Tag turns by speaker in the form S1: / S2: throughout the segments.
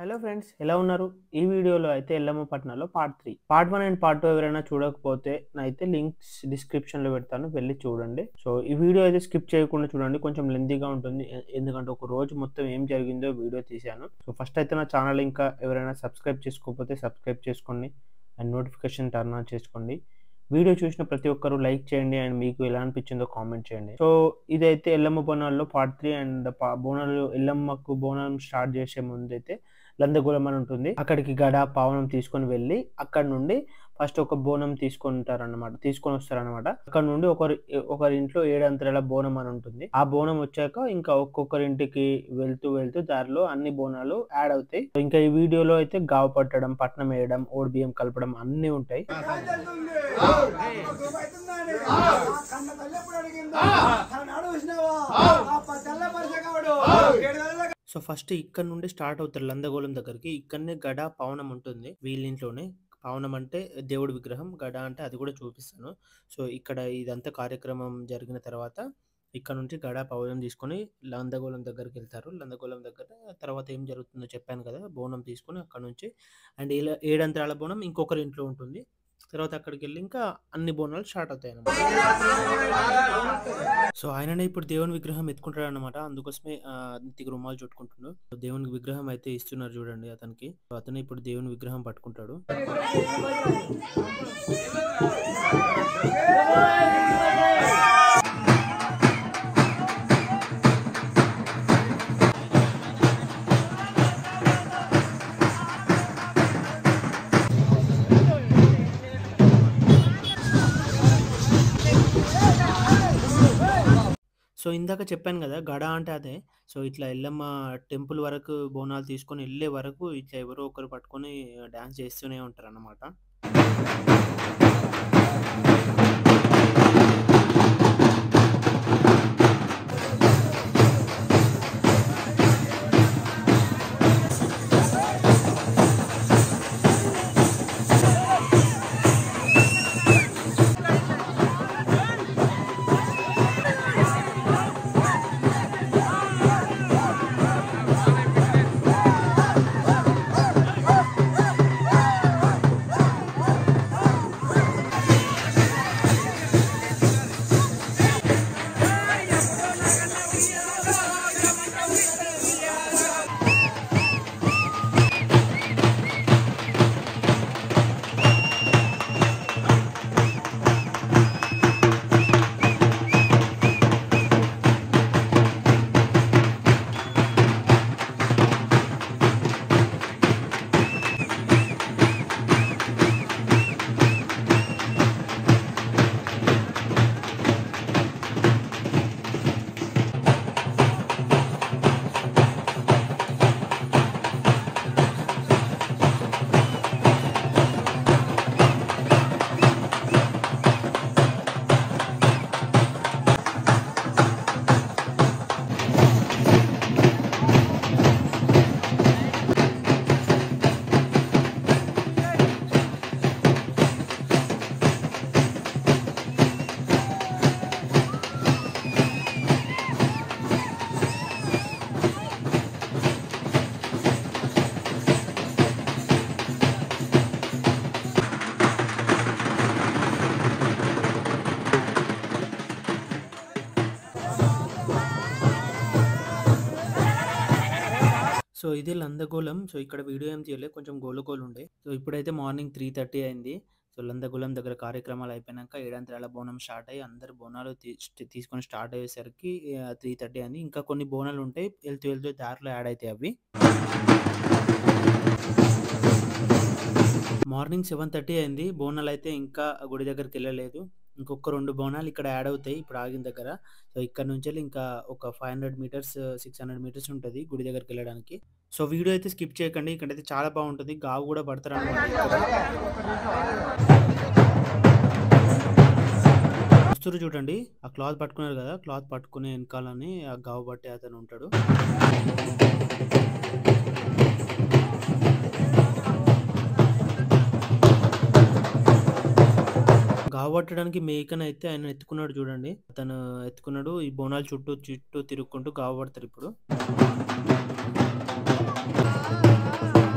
S1: Hello friends ఎలా ఉన్నారు ఈ వీడియోలో అయితే ఎల్లమ్మ పట్నంలో part three part one and part two ఎవరైనా చూడకపోతే అయితే లింక్స్ డిస్క్రిప్షన్ లో పెడతాను వెళ్ళి చూడండి సో ఈ వీడియో అయితే స్కిప్ చేయకుండా చూడండి కొంచెం లెంతీగా ఉంటుంది ఎ- ఎందుకంటే ఒక రోజు మొత్తం ఏం జరిగిందో వీడియో తీశాను సో ఫస్ట్ అయితే నా ఛానల్ ఇంకా ఎవరైనా సబ్స్క్రైబ్ చేసుకోకపోతే సబ్స్క్రైబ్ చేసుకోండి అండ్ నోటిఫికేషన్ టర్న్ ఆన్ చేసుకోండి వీడియో చూసిన ప్రతి ఒక్కరు లైక్ చేయండి అండ్ మీకు ఎలా అనిపించిందో కామెంట్ చేయండి సో ఇదైతే ఎల్లమ్మ బోనాల్లో పార్ట్ త్రీ అండ్ పా- బోనాలు ఎల్లమ్మకు బోనం స్టార్ట్ చేసే ముందు అయితే లందగూలం అని ఉంటుంది అక్కడికి గడ పావనం తీసుకొని వెళ్ళి అక్కడ నుండి ఫస్ట్ ఒక బోనం తీసుకుంటారు అనమాట తీసుకొని వస్తారనమాట అక్కడ నుండి ఒకరి ఒకరి ఇంట్లో ఏడంతరాల బోనం అని ఉంటుంది ఆ బోనం వచ్చాక ఇంకా ఒక్కొక్కరి ఇంటికి వెళ్తూ వెళ్తూ దారిలో అన్ని బోనాలు యాడ్ అవుతాయి ఇంకా ఈ వీడియోలో అయితే గావు పట్టడం పట్నం వేయడం ఓడి బియ్యం కలపడం అన్ని ఉంటాయి
S2: కన్న తల్లి ఎప్పుడు అడిగిందో ఆనాడు చూసినావా ఆ తెల్ల పరిచయవాడు
S1: సో ఫస్ట్ ఇక్కడ నుండి స్టార్ట్ అవుతారు లందగోళం దగ్గరికి ఇక్కడనే గడ పవనం ఉంటుంది వీళ్ళింట్లోనే పవనం అంటే దేవుడి విగ్రహం గడ అంటే అది కూడా చూపిస్తాను సో ఇక్కడ ఇదంతా కార్యక్రమం జరిగిన తర్వాత ఇక్కడ నుంచి గడ పవనం తీసుకొని లందగోళం దగ్గరికి వెళ్తారు లందగోళం దగ్గర తర్వాత ఏం జరుగుతుందో చెప్పాను కదా బోనం తీసుకొని అక్కడ నుంచి అండ్ ఇలా ఏడంతరాల బోనం ఇంకొకరి ఇంట్లో ఉంటుంది తర్వాత అక్కడికి వెళ్ళి ఇంకా అన్ని బోనాలు స్టార్ట్ అవుతాయి అన్నమాట సో ఆయననే ఇప్పుడు దేవుని విగ్రహం ఎత్తుకుంటాడు అనమాట అందుకోసమే ఆ, నెత్తికి రుమాలు చుట్టుకుంటున్నాడు సో దేవునికి విగ్రహం అయితే ఇస్తున్నారు చూడండి అతనికి సో అతను ఇప్పుడు దేవుని విగ్రహం పట్టుకుంటాడు సో ఇందాక చెప్పాను కదా గడ అంటే అదే సో ఇట్లా ఎల్లమ్మ టెంపుల్ వరకు బోనాలు తీసుకొని వెళ్ళే వరకు ఇట్లా ఎవరో ఒకరు పట్టుకొని డాన్స్ చేస్తూనే ఉంటారు అన్నమాట సో ఇది లందగోళం సో ఇక్కడ వీడియో ఏం తీయలేదు కొంచెం గోలగోలు ఉండే సో ఇప్పుడైతే మార్నింగ్ త్రీ థర్టీ అయింది సో లందగోళం దగ్గర కార్యక్రమాలు అయిపోయినాక ఏడంతరాల బోనం స్టార్ట్ అయ్యి అందరు బోనాలు తీ- తీసుకొని స్టార్ట్ అయ్యేసరికి త్రీ థర్టీ అయింది ఇంకా కొన్ని బోనాలు ఉంటాయి వెళ్తూ వెళ్తూ దారిలో యాడ్ అవుతాయి అవి మార్నింగ్ సెవెన్ థర్టీ అయింది బోనాలు అయితే ఇంకా గుడి దగ్గరికి వెళ్ళలేదు ఇంకొక రెండు బోనాలు ఇక్కడ యాడ్ అవుతాయి ఇప్పుడు ఆగిన దగ్గర సో ఇక్కడ నుంచి వెళ్ళి ఇంకా ఒక five hundred metres six hundred metres ఉంటుంది గుడి దగ్గరికి వెళ్ళడానికి సో వీడియో అయితే స్కిప్ చేయకండి ఇక్కడైతే చాలా బాగుంటుంది గావు కూడా పడతారు అనమాట వస్తురు చూడండి ఆ క్లాత్ పట్టుకున్నారు కదా క్లాత్ పట్టుకునే వెనకాలని ఆ గావు పట్టే అతను ఉంటాడు గావబట్టడానికి మేకనైతే ఆయన ఎత్తుకున్నాడు చూడండి అతను ఎత్తుకున్నాడు ఈ బోనాల చుట్టూ చుట్టూ తిరుక్కుంటూ గావబడతారు ఇప్పుడు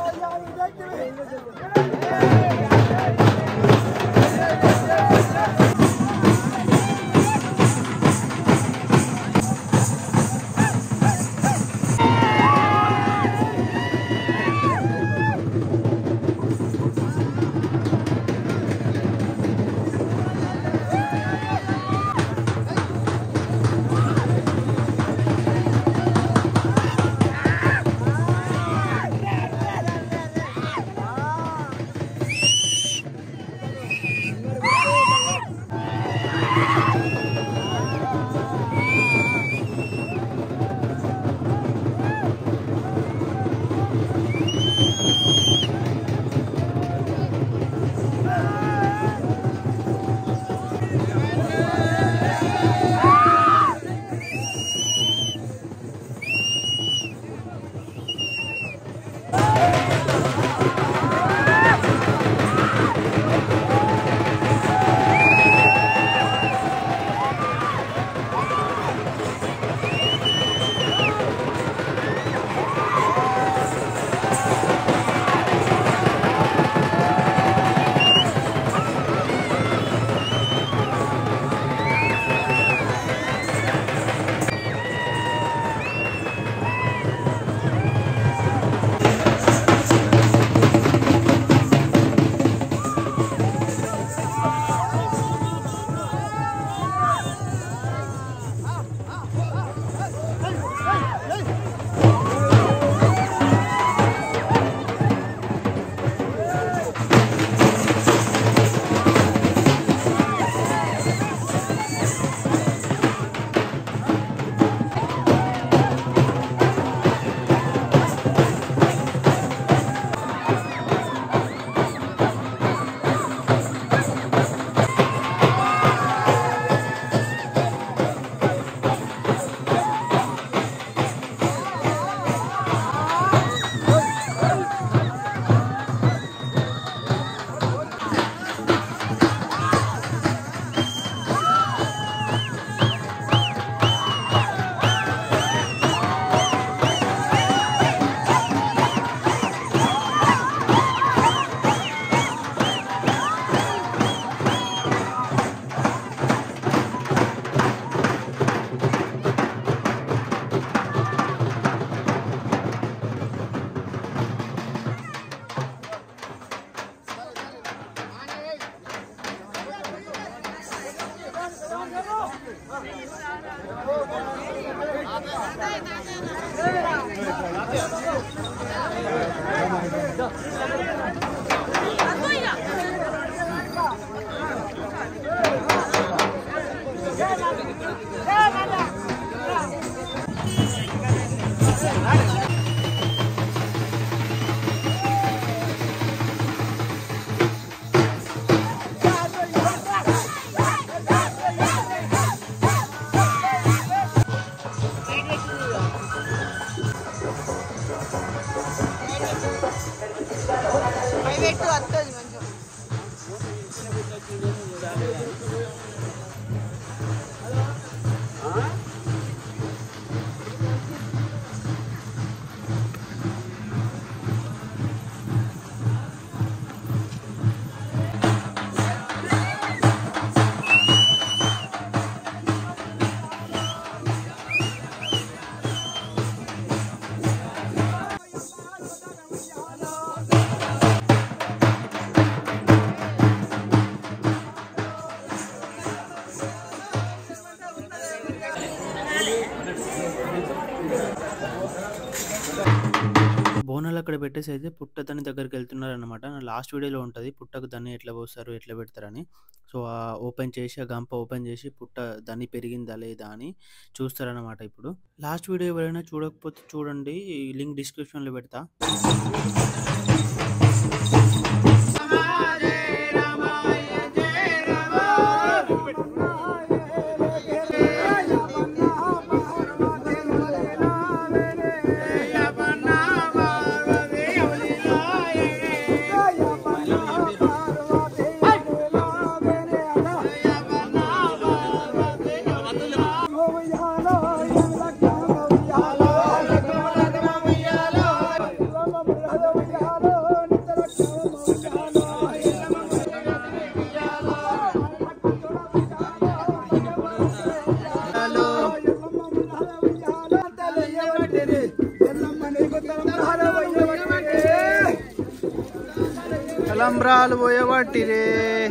S3: పెట్టు వస్తుంది కొంచెం
S1: బోనాలు అక్కడ పెట్టేసి అయితే పుట్ట దాని దగ్గరికి వెళ్తున్నారనమాట నా లాస్ట్ వీడియోలో ఉంటుంది పుట్టకు దాన్ని ఎట్లా పోస్తారు ఎట్లా పెడతారని సో ఆ ఓపెన్ చేసి ఆ గంప ఓపెన్ చేసి పుట్ట దాన్ని పెరిగిందా లేదా అని చూస్తారనమాట ఇప్పుడు లాస్ట్ వీడియో ఎవరైనా చూడకపోతే చూడండి లింక్ డిస్క్రిప్షన్లో పెడతా
S2: ఉయ్యాలో
S3: తలంబ్రాలు పోయబట్టిరే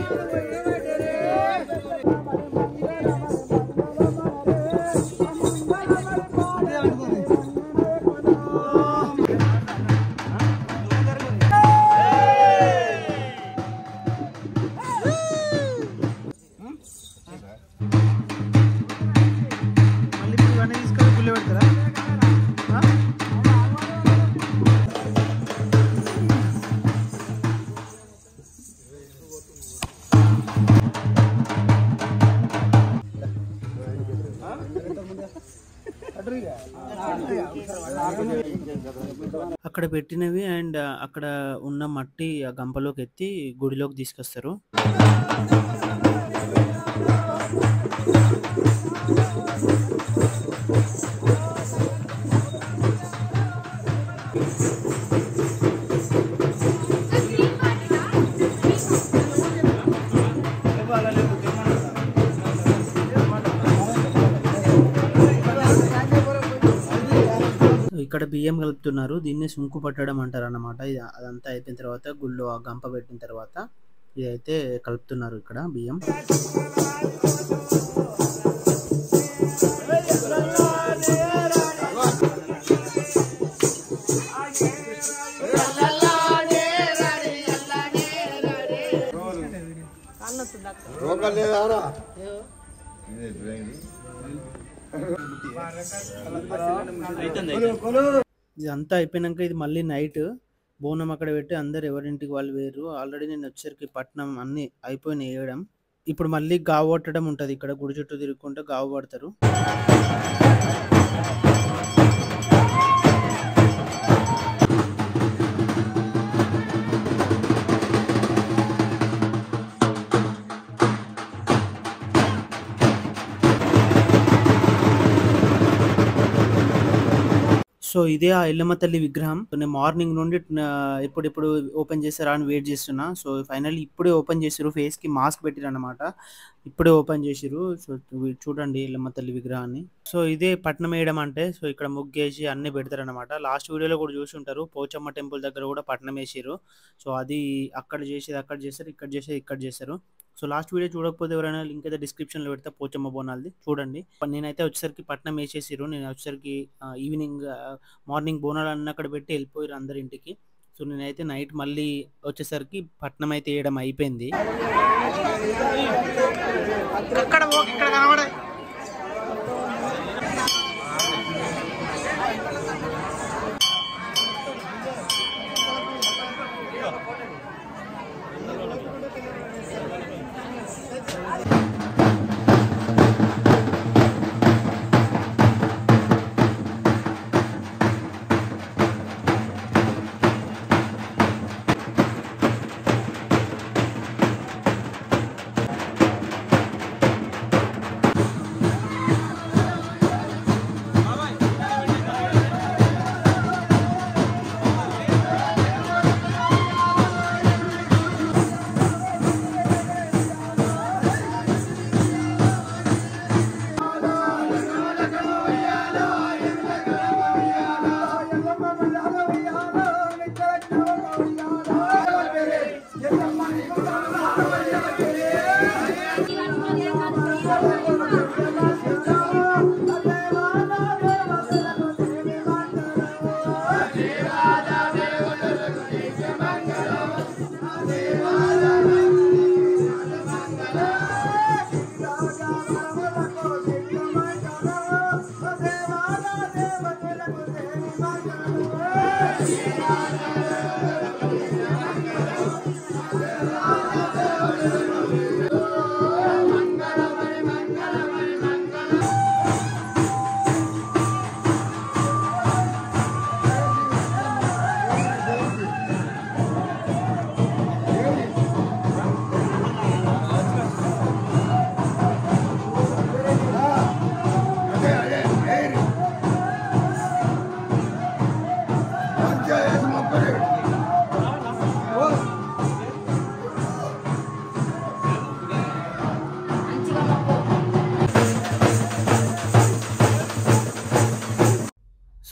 S3: మళ్ళీ ఇప్పుడు ఇవన్నీ తీసుకొని గుళ్ళో పెడతారా ఆ?
S1: అక్కడ పెట్టినవి అండ్ అక్కడ ఉన్న మట్టి ఆ గంపలోకి ఎత్తి గుడిలోకి తీసుకొస్తారు సో ఇక్కడ బియ్యం కలుపుతున్నారు దీన్ని సుంకు పట్టడం అంటారు అన్నమాట ఇది అదంతా అయిపోయిన తర్వాత గుళ్ళో ఆ గంప పెట్టిన తర్వాత ఇదైతే కలుపుతున్నారు ఇక్కడ బియ్యం ఇదంతా అయిపోయినాక ఇది మళ్ళీ నైట్ బోనం అక్కడ పెట్టి అందరు ఎవరింటికి వాళ్ళు వేరు ఆల్రెడీ నేను వచ్చేసరికి పట్నం అన్ని అయిపోయినాయి వేయడం ఇప్పుడు మళ్ళీ గావు పట్టడం ఉంటుంది ఇక్కడ గుడి చుట్టూ తిరుగుకుంటే గావు పడతారు సో ఇదే ఆ ఎల్లమ్మ తల్లి విగ్రహం నేను మార్నింగ్ నుండి ఆ, ఎప్పుడెప్పుడు ఓపెన్ చేస్తారా అని వెయిట్ చేస్తున్నా సో ఫైనల్లీ ఇప్పుడే ఓపెన్ చేసారు ఫేస్ కి మాస్క్ పెట్టిరు అనమాట ఇప్పుడే ఓపెన్ చేసిరు సో చూ- చూడండి ఎల్లమ్మ తల్లి విగ్రహాన్ని సో ఇదే పట్నం వేయడం అంటే సో ఇక్కడ ముగ్గేసి అన్ని పెడతారు అనమాట లాస్ట్ వీడియోలో కూడా చూసి ఉంటారు పోచమ్మ టెంపుల్ దగ్గర కూడా పట్నం వేసిరు సో అది అక్కడ చేసేది అక్కడ చేస్తారు ఇక్కడ చేసేది ఇక్కడ చేస్తారు సో లాస్ట్ వీడియో చూడకపోతే ఎవరైనా లింక్ అయితే description లో పెడతా పోచమ్మ బోనాలది చూడండి నేనైతే వచ్చేసరికి పట్నం వేసేసిరు నేను వచ్చేసరికి ఈవినింగ్ మార్నింగ్ బోనాలు అన్న అక్కడ పెట్టి వెళ్ళిపోయారు అందరి ఇంటికి సో నేనైతే నైట్ మళ్ళీ వచ్చేసరికి పట్నం అయితే వేయడం అయిపోయింది
S3: ఇక్కడ పో, ఇక్కడ కనబడే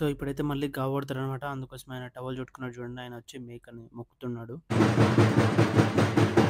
S1: ఇప్పుడైతే మళ్ళీ గావడతాడు అనమాట అందుకోసం ఆయన టవల్ చుట్టుకున్నాడు చూడండి ఆయన వచ్చి మేకని మొక్కుతున్నాడు